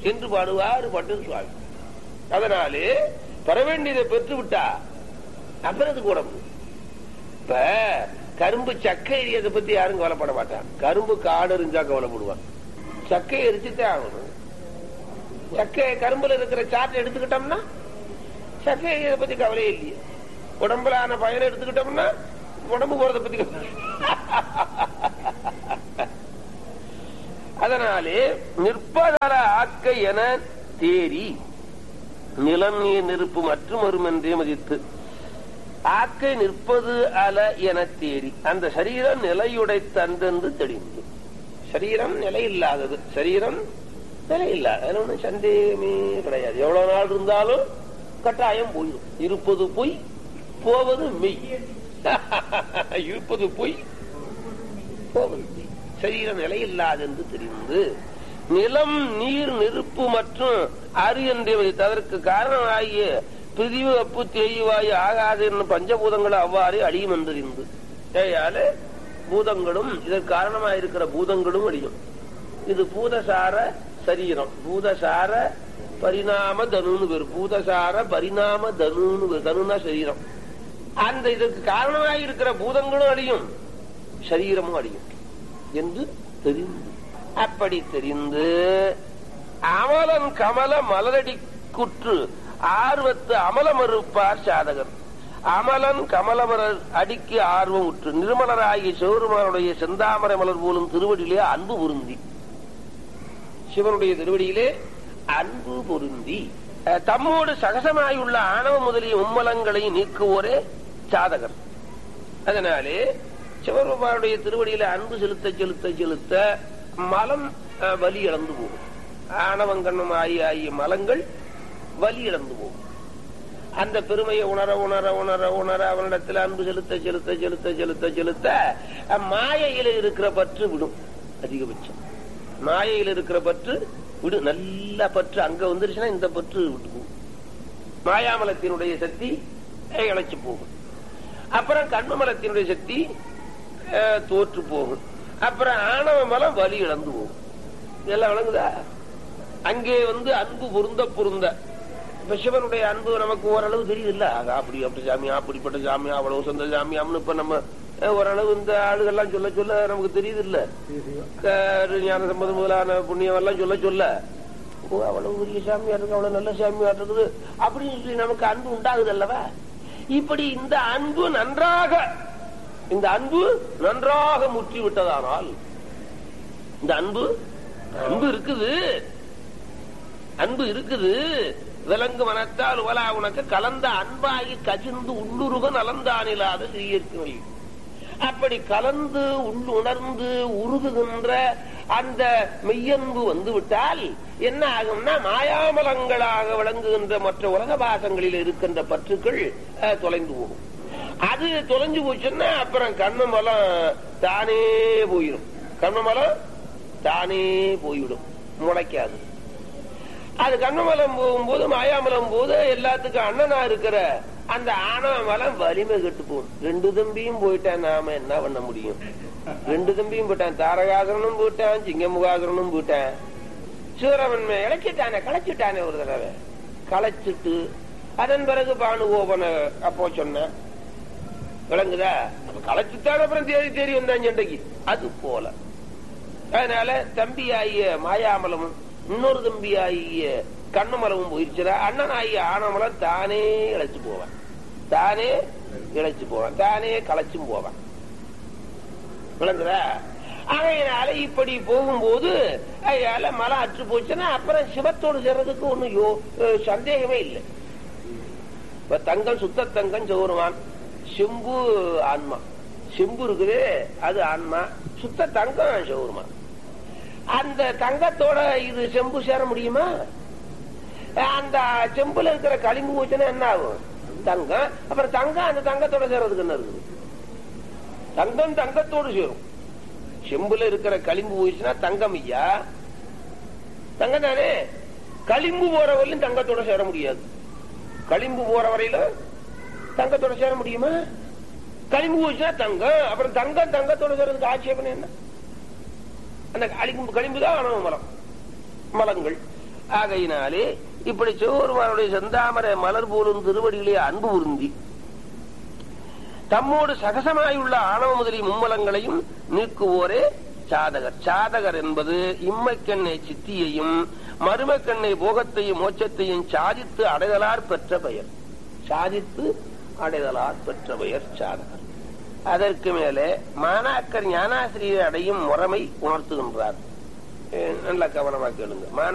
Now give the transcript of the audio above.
என்று பாடுவார் பட்டு சுவாமி அதனாலே பெற வேண்டியதை பெற்று விட்டா அப்புறம் அதுக்கு உடம்பு இப்ப கரும்பு சக்கை எரியதை பத்தி யாரும் கவலைப்பட மாட்டான் கரும்பு காடு இருந்தா கவலைப்படுவான் சக்கை எரிச்சுதான் ஆகணும் சக்கை கரும்புல இருக்கிற சாட்டை எடுத்துக்கிட்டோம்னா சக்கை எரியதை பத்தி கவலையே இல்லையே உடம்புல ஆன பயனை எடுத்துக்கிட்டோம்னா உடம்பு போறதை பத்தி கவலை அதனாலே நிற்பதர ஆக்க என தேறி நிலம் நீர் நெருப்பு மற்றும் வரும் என்றே மதித்து ஆக்கை நிற்பது அல என தேறி அந்த சரீரம் நிலையுடை தந்தென்று தெளிந்து சரீரம் நிலை இல்லாதது சரீரம் நிலை இல்லாத அதுல ஒண்ணும் சந்தேகமே கிடையாது எவ்வளவு நாள் இருந்தாலும் கட்டாயம் போயிடும் இருப்பது பொய் போவது மெய் இருப்பது பொய் போவது மெய் சரீரம் நிலையில்லாது என்று தெரிந்து நிலம் நீர் நெருப்பு மற்றும் அரு என்று வைத்து அதற்கு காரணமாகிய பிரிவு அப்பு தேய்வாயு ஆகாது என்னும் பஞ்சபூதங்கள் அவ்வாறு அழியும் என்றறிந்து ஏயால பூதங்களும் இதற்கு காரணமாக இருக்கிற பூதங்களும் அழியும் இது பூதசார சரீரம் பூதசார பரிணாம தனுன்னு பேரு பூதசார பரிணாம தனுன்னு பேரு. தனுன்னா சரீரம் அந்த இதற்கு காரணமாக இருக்கிற பூதங்களும் அழியும் சரீரமும் அழியும் என்று தெரிந்து அப்படி தெரிந்து அமலன் கமல மலரடி குற்று ஆர்வத்து அமல மறுப்பார் சாதகர் அமலன் கமலமலர் அடிக்கு ஆர்வம் உற்று நிர்மலராகிய சிவருமானுடைய செந்தாமரை மலர் போலும் திருவடியிலே அன்பு பொருந்தி சிவனுடைய திருவடியிலே அன்பு பொருந்தி அஹ், தம்மோடு சகசமாயுள்ள ஆணவ முதலிய உம்மலங்களை நீக்குவோரே சாதகர் அதனாலே சிவபெருமானுடைய திருவடியில அன்பு செலுத்த செலுத்த செலுத்த மலம் அஹ், வலி இழந்து போகும் ஆணவங்கண்ணும் ஆகிய ஆகிய மலங்கள் வலி இழந்து போகும் அந்த பெருமையை உணர உணர உணர உணர அவனிடத்தில் அன்பு செலுத்த செலுத்த செலுத்த செலுத்த செலுத்த அஹ், மாயையில இருக்கிற பற்று விடும் அதிகபட்சம் மாயையில இருக்கிற பற்று விடு நல்ல பற்று அங்க வந்துருச்சுன்னா இந்த பற்று விட்டு போகும் மாயாமலத்தினுடைய சக்தி அஹ், இழைச்சு போகும் அப்புறம் கண்மமலத்தினுடைய சக்தி அஹ், தோற்று போகும் அப்புறம் ஆணவ மலம் வலி இழந்து போகும் இதெல்லாம் விளங்குதா அங்கே வந்து அன்பு பொருந்த பொருந்த இப்ப சிவனுடைய அன்பு நமக்கு ஓரளவு தெரியுது இல்ல அப்படி அப்படி சாமியா அப்படிப்பட்ட சாமியா அவ்வளவு சொந்த சாமியாம்னு இப்ப நம்ம அஹ், ஓரளவு இந்த ஆளுகள்லாம் சொல்ல சொல்ல நமக்கு தெரியுது இல்ல அஹ், ஞான சம்பந்தம் முதலான புண்ணியம் எல்லாம் சொல்ல சொல்ல ஓ அவ்வளவு பெரிய சாமியா இருக்கு அவ்வளவு நல்ல சாமியா இருக்குது அப்படின்னு சொல்லி நமக்கு அன்பு உண்டாகுது அல்லவா இப்படி இந்த அன்பு நன்றாக இந்த அன்பு நன்றாக முற்றி விட்டதானால் இந்த அன்பு அன்பு இருக்குது அன்பு இருக்குது விலங்கு மனத்தால் உலா உனக்கு கலந்த அன்பாகி கசிந்து உள்ளுருக நலந்தானில்லாத செய்யிருக்க அப்படி கலந்து உள்ளுணர்ந்து உருகுகின்ற அந்த மெய்யன்பு வந்து விட்டால் என்ன ஆகும்னா மாயாமலங்களாக விளங்குகின்ற மற்ற உலக பாசங்களில் இருக்கின்ற பற்றுக்கள் அஹ், தொலைந்து போகும் அது தொலைஞ்சு போச்சுன்னா அப்புறம் கண்ணமலம் தானே போயிடும் கண்ணமலம் தானே போய்விடும் முளைக்காது அது கண்ணமலம் போகும்போது மாயாமலம் போது எல்லாத்துக்கும் அண்ணனா இருக்கிற அந்த ஆணவ மலம் வலிமை கெட்டு போகும் ரெண்டு தம்பியும் போயிட்டான் நாம என்ன பண்ண முடியும் ரெண்டு தம்பியும் போயிட்டான் தாரகாசுரனும் போயிட்டான் சிங்கமுகாசுரனும் போயிட்டான் சூரவன்மை இழைச்சிட்டானே களைச்சிட்டானே ஒரு தடவை களைச்சிட்டு அதன் பிறகு பானுகோபனை அப்போ சொன்னேன் விளங்குதா அப்ப களைச்சுட்டான் அப்புறம் தேடி தேடி வந்தான் சண்டைக்கு அது போல அதனால தம்பி ஆகிய மாயாமலமும் இன்னொரு தம்பி ஆகிய கண்ணமலமும் போயிருச்சுடா அண்ணன் ஆகிய ஆனமலம் தானே இழைச்சு போவான் தானே இழைச்சு போவான் தானே களைச்சும் போவான் விளங்குதா அதையினால இப்படி போகும்போது அதனால மலம் அற்று போச்சுன்னா அப்புறம் சிவத்தோடு சேர்றதுக்கு ஒண்ணும் யோ அஹ் சந்தேகமே இல்லை இப்ப தங்கம் சுத்த தங்கம் சௌருமான் செம்பு ஆன்மா செம்பு இருக்குது அது ஆன்மா சுத்த தங்கம் சௌருமான் அந்த தங்கத்தோட இது செம்பு சேர முடியுமா அந்த செம்புல இருக்கிற களிம்பு போச்சுன்னா என்ன ஆகும் தங்கம் அப்புறம் தங்கம் அந்த தங்கத்தோட சேர்றதுக்கு என்ன இருக்குது தங்கம் தங்கத்தோடு சேரும் செம்புல இருக்கிற களிம்பு போயிடுச்சுன்னா தங்கம் ஐயா தங்கம் தானே களிம்பு போற வரையிலும் தங்கத்தோட சேர முடியாது களிம்பு போற வரையில தங்கத்தோட சேர முடியுமா களிம்பு போச்சுன்னா தங்கம் அப்புறம் தங்கம் தங்கத்தோட சேர்றதுக்கு ஆட்சேபனை என்ன அந்த களிம்பு களிம்பு தான் ஆணவ மலம் மலங்கள் ஆகையினாலே இப்படி சிவபெருமானுடைய செந்தாமரை மலர் போலும் திருவடிகளே அன்பு உருந்தி தம்மோடு சகசமாயுள்ள ஆணவ முதலிய மும்மலங்களையும் நீக்குவோரே சாதகர் சாதகர் என்பது இம்மைக்கண்ணை சித்தியையும் மருமக்கண்ணை போகத்தையும் மோட்சத்தையும் சாதித்து அடைதலார் பெற்ற பெயர் சாதித்து அடைதலார் பெற்ற பெயர் சாதகர் அதற்கு மேலே மாணாக்கர் ஞானாசிரியர் அடையும் முறைமை உணர்த்துகின்றார் நல்ல கவனமாக கேளுங்க